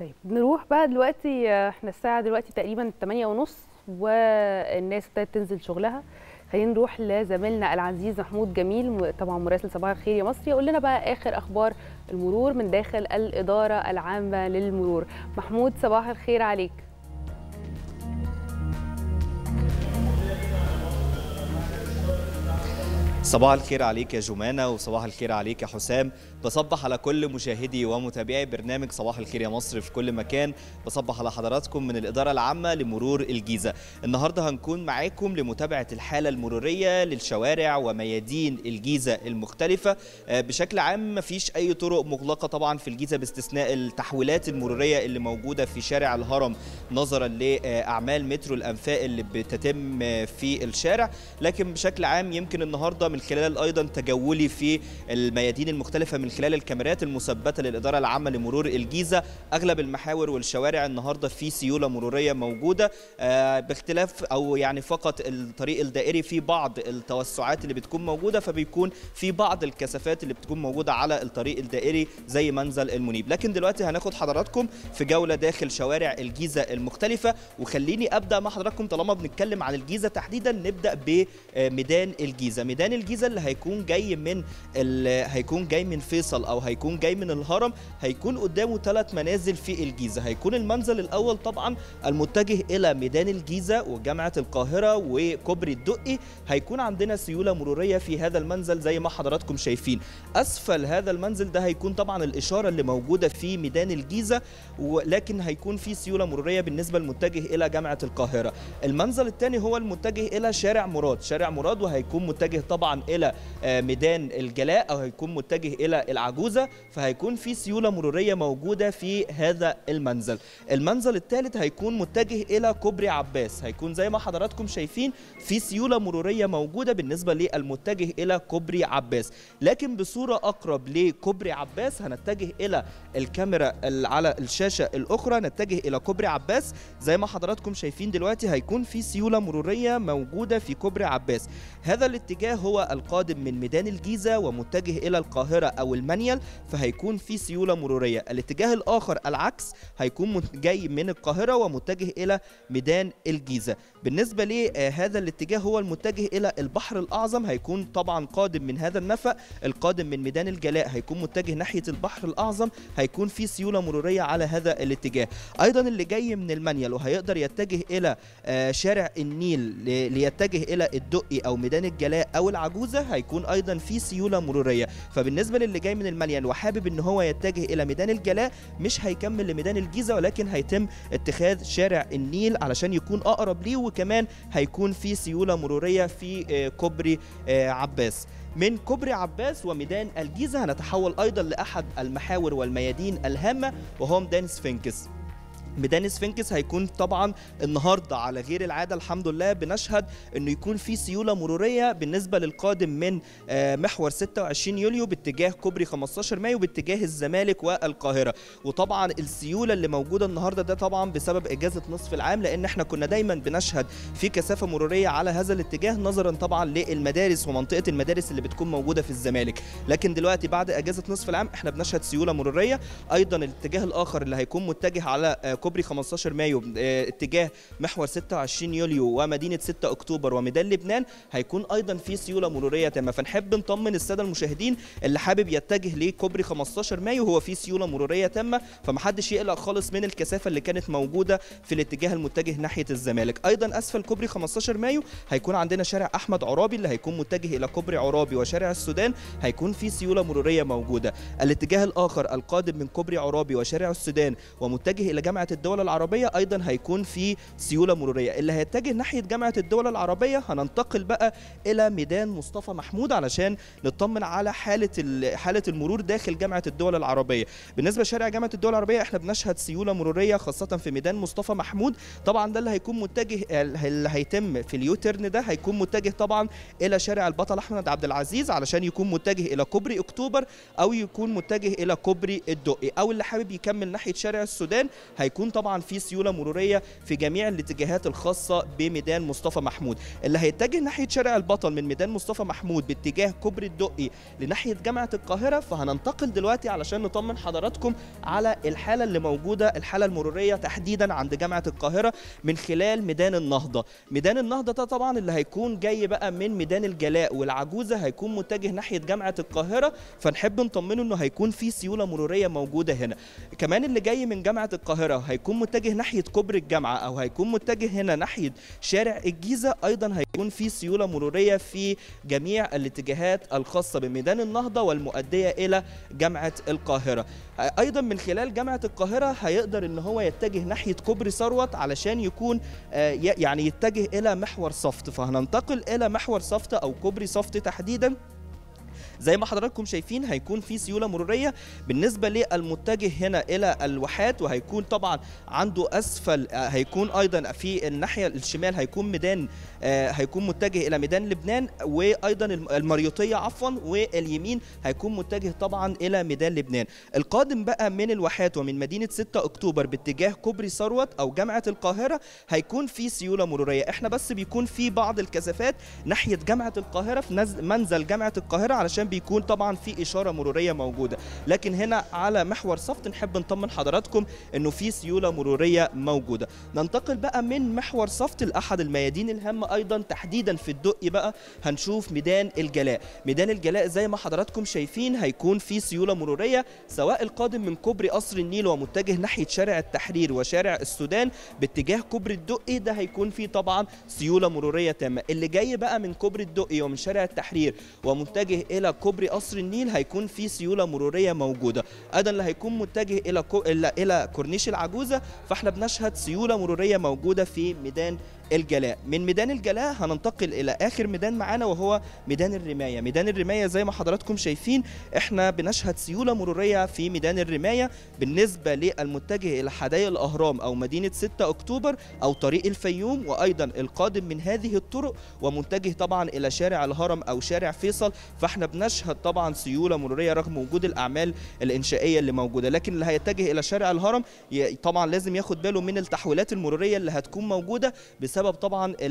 طيب نروح بقى دلوقتي آه، احنا الساعة دلوقتي تقريبا 8 ونص والناس ابتدت تنزل شغلها خلينا نروح لزميلنا العزيز محمود جميل م- طبعا مراسل صباح الخير يا مصر يقول لنا بقى اخر اخبار المرور من داخل الاداره العامه للمرور محمود صباح الخير عليك صباح الخير عليك يا جمانة وصباح الخير عليك يا حسام بصبح على كل مشاهدي ومتابعي برنامج صباح الخير يا مصر في كل مكان بصبح على حضراتكم من الإدارة العامة لمرور الجيزة النهاردة هنكون معاكم لمتابعة الحالة المرورية للشوارع وميادين الجيزة المختلفة آه، بشكل عام مفيش أي طرق مغلقة طبعا في الجيزة باستثناء التحويلات المرورية اللي موجودة في شارع الهرم نظرا لأعمال مترو الأنفاق اللي بتتم آه، في الشارع لكن بشكل عام يمكن النهارده من خلال ايضا تجولي في الميادين المختلفه من خلال الكاميرات المثبته للاداره العامه لمرور الجيزه اغلب المحاور والشوارع النهارده في سيوله مروريه موجوده آه، باختلاف او يعني فقط الطريق الدائري في بعض التوسعات اللي بتكون موجوده فبيكون في بعض الكثافات اللي بتكون موجوده على الطريق الدائري زي منزل المنيب لكن دلوقتي هناخد حضراتكم في جوله داخل شوارع الجيزه المختلفه وخليني ابدا مع حضراتكم طالما بنتكلم عن الجيزه تحديدا نبدا بميدان الجيزه ميدان الجيزه اللي هيكون جاي من ال- هيكون جاي من فيصل او هيكون جاي من الهرم هيكون قدامه ثلاث منازل في الجيزه هيكون المنزل الاول طبعا المتجه الى ميدان الجيزه وجامعه القاهره وكوبري الدقي هيكون عندنا سيوله مروريه في هذا المنزل زي ما حضراتكم شايفين اسفل هذا المنزل ده هيكون طبعا الاشاره اللي موجوده في ميدان الجيزه ولكن هيكون في سيوله مروريه بالنسبه للمتجه الى جامعه القاهره المنزل الثاني هو المتجه الى شارع مراد شارع مراد وهيكون متجه طبعا الى آه، ميدان الجلاء او هيكون متجه الى العجوزه فهيكون في سيوله مروريه موجوده في هذا المنزل المنزل الثالث هيكون متجه الى كوبري عباس هيكون زي ما حضراتكم شايفين في سيوله مروريه موجوده بالنسبه للمتجه الى كوبري عباس لكن بصوره اقرب لكوبري عباس هنتجه الى الكاميرا ال- على الشاشه الاخرى نتجه الى كوبري عباس زي ما حضراتكم شايفين دلوقتي هيكون في سيوله مروريه موجوده في كوبري عباس هذا الاتجاه هو القادم من ميدان الجيزه ومتجه الى القاهره او المنيل فهيكون في سيوله مروريه الاتجاه الاخر العكس هيكون مت- جاي من القاهره ومتجه الى ميدان الجيزه بالنسبه لهذا الاتجاه هو المتجه الى البحر الاعظم هيكون طبعا قادم من هذا النفق القادم من ميدان الجلاء هيكون متجه ناحيه البحر الاعظم هيكون في سيوله مروريه على هذا الاتجاه ايضا اللي جاي من المنيل وهيقدر يتجه الى آه، شارع النيل ل- ليتجه الى الدقي او ميدان الجلاء او العجوزه هيكون ايضا في سيوله مروريه فبالنسبه للي جاي من المنيل وحابب ان هو يتجه الى ميدان الجلاء مش هيكمل لميدان الجيزه ولكن هيتم اتخاذ شارع النيل علشان يكون اقرب ليه وكمان هيكون في سيوله مروريه في آه، كوبري آه، عباس من كوبري عباس وميدان الجيزه هنتحول ايضا لاحد المحاور والميادين الهامه وهو ميدان سفنكس ميدان سفنكس هيكون طبعا النهارده على غير العاده الحمد لله بنشهد انه يكون في سيوله مروريه بالنسبه للقادم من آه، محور 26 يوليو باتجاه كوبري 15 مايو باتجاه الزمالك والقاهره وطبعا السيوله اللي موجوده النهارده ده طبعا بسبب اجازه نصف العام لان احنا كنا دايما بنشهد في كثافه مروريه على هذا الاتجاه نظرا طبعا للمدارس ومنطقه المدارس اللي بتكون موجوده في الزمالك لكن دلوقتي بعد اجازه نصف العام احنا بنشهد سيوله مروريه ايضا الاتجاه الاخر اللي هيكون متجه على آه، كوبري 15 مايو آه، اتجاه محور 26 يوليو ومدينه 6 اكتوبر وميدان لبنان هيكون ايضا في سيوله مروريه تامه فنحب نطمن الساده المشاهدين اللي حابب يتجه لكوبري 15 مايو هو في سيوله مروريه تامه فمحدش يقلق خالص من الكثافه اللي كانت موجوده في الاتجاه المتجه ناحيه الزمالك ايضا اسفل كوبري 15 مايو هيكون عندنا شارع احمد عرابي اللي هيكون متجه الى كوبري عرابي وشارع السودان هيكون في سيوله مروريه موجوده الاتجاه الاخر القادم من كوبري عرابي وشارع السودان ومتجه الى جامعه الدول العربيه ايضا هيكون في سيوله مروريه اللي هيتجه ناحيه جامعه الدول العربيه هننتقل بقى الى ميدان مصطفى محمود علشان نطمن على حاله ال- حاله المرور داخل جامعه الدول العربيه بالنسبه لشارع جامعه الدول العربيه احنا بنشهد سيوله مروريه خاصه في ميدان مصطفى محمود طبعا ده اللي هيكون متجه اللي هيتم في اليوترن ده هيكون متجه طبعا الى شارع البطل احمد عبد العزيز علشان يكون متجه الى كوبري اكتوبر او يكون متجه الى كوبري الدقي او اللي حابب يكمل ناحيه شارع السودان هيكون هيكون طبعا في سيوله مروريه في جميع الاتجاهات الخاصه بميدان مصطفى محمود اللي هيتجه ناحيه شارع البطل من ميدان مصطفى محمود باتجاه كوبري الدقي لناحيه جامعه القاهره فهننتقل دلوقتي علشان نطمن حضراتكم على الحاله اللي موجوده الحاله المروريه تحديدا عند جامعه القاهره من خلال ميدان النهضه ميدان النهضه ده طبعا اللي هيكون جاي بقى من ميدان الجلاء والعجوزه هيكون متجه ناحيه جامعه القاهره فنحب نطمنه انه هيكون في سيوله مروريه موجوده هنا كمان اللي جاي من جامعه القاهره هيكون متجه ناحيه كوبري الجامعه او هيكون متجه هنا ناحيه شارع الجيزه ايضا هيكون في سيوله مروريه في جميع الاتجاهات الخاصه بميدان النهضه والمؤديه الى جامعه القاهره ايضا من خلال جامعه القاهره هيقدر ان هو يتجه ناحيه كوبري ثروت علشان يكون آه، ي- يعني يتجه الى محور صفت فهننتقل الى محور صفت او كوبري صفت تحديدا زي ما حضراتكم شايفين هيكون في سيوله مروريه بالنسبه للمتجه هنا الى الواحات وهيكون طبعا عنده اسفل آه، هيكون ايضا في الناحيه الشمال هيكون ميدان آه، هيكون متجه الى ميدان لبنان وايضا الم- المريوطيه عفوا واليمين هيكون متجه طبعا الى ميدان لبنان القادم بقى من الواحات ومن مدينه 6 اكتوبر باتجاه كوبري ثروت او جامعه القاهره هيكون في سيوله مروريه احنا بس بيكون في بعض الكثافات ناحيه جامعه القاهره في نزل منزل جامعه القاهره علشان بيكون طبعا في اشاره مروريه موجوده لكن هنا على محور صفت نحب نطمن حضراتكم انه في سيوله مروريه موجوده ننتقل بقى من محور صفت لاحد الميادين الهامه ايضا تحديدا في الدقي بقى هنشوف ميدان الجلاء ميدان الجلاء زي ما حضراتكم شايفين هيكون في سيوله مروريه سواء القادم من كوبري قصر النيل ومتجه ناحيه شارع التحرير وشارع السودان باتجاه كوبري الدقي ده هيكون فيه طبعا سيوله مروريه تامه اللي جاي بقى من كوبري الدقي ومن شارع التحرير ومتجه الى كوبري قصر النيل هيكون فيه سيوله مروريه موجوده ايضا اللي هيكون متجه الى كو... الى الى كورنيش العجوزه فاحنا بنشهد سيوله مروريه موجوده في ميدان الجلاء من ميدان الجلاء هننتقل الى اخر ميدان معانا وهو ميدان الرمايه ميدان الرمايه زي ما حضراتكم شايفين احنا بنشهد سيوله مروريه في ميدان الرمايه بالنسبه للمتجه الى حدائق الاهرام او مدينه 6 اكتوبر او طريق الفيوم وايضا القادم من هذه الطرق ومتجه طبعا الى شارع الهرم او شارع فيصل فاحنا بنشهد طبعا سيوله مروريه رغم وجود الاعمال الانشائيه اللي موجوده لكن اللي هيتجه الى شارع الهرم ي- طبعا لازم ياخد باله من التحويلات المروريه اللي هتكون موجوده بسبب طبعا ال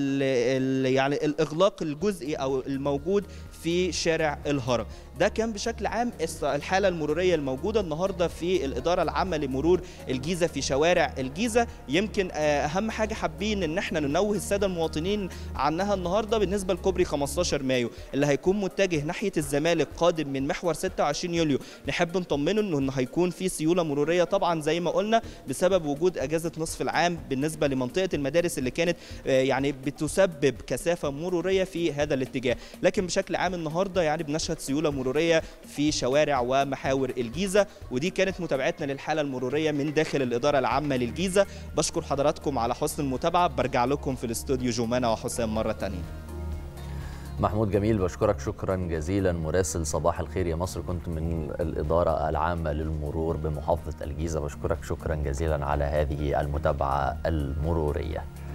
ال يعني الاغلاق الجزئي او الموجود في شارع الهرم ده كان بشكل عام الس- الحاله المروريه الموجوده النهارده في الاداره العامه لمرور الجيزه في شوارع الجيزه يمكن آه، اهم حاجه حابين ان احنا ننوه الساده المواطنين عنها النهارده بالنسبه لكوبري 15 مايو اللي هيكون متجه ناحيه الزمالك قادم من محور 26 يوليو نحب نطمنه انه إنه هيكون في سيوله مروريه طبعا زي ما قلنا بسبب وجود اجازه نصف العام بالنسبه لمنطقه المدارس اللي كانت آه، يعني بتسبب كثافه مروريه في هذا الاتجاه لكن بشكل عام النهارده يعني بنشهد سيوله مروريه في شوارع ومحاور الجيزه ودي كانت متابعتنا للحاله المروريه من داخل الاداره العامه للجيزه بشكر حضراتكم على حسن المتابعه برجع لكم في الاستوديو جمانه وحسام مره تانية محمود جميل بشكرك شكرا جزيلا مراسل صباح الخير يا مصر كنت من الإدارة العامة للمرور بمحافظة الجيزة بشكرك شكرا جزيلا على هذه المتابعة المرورية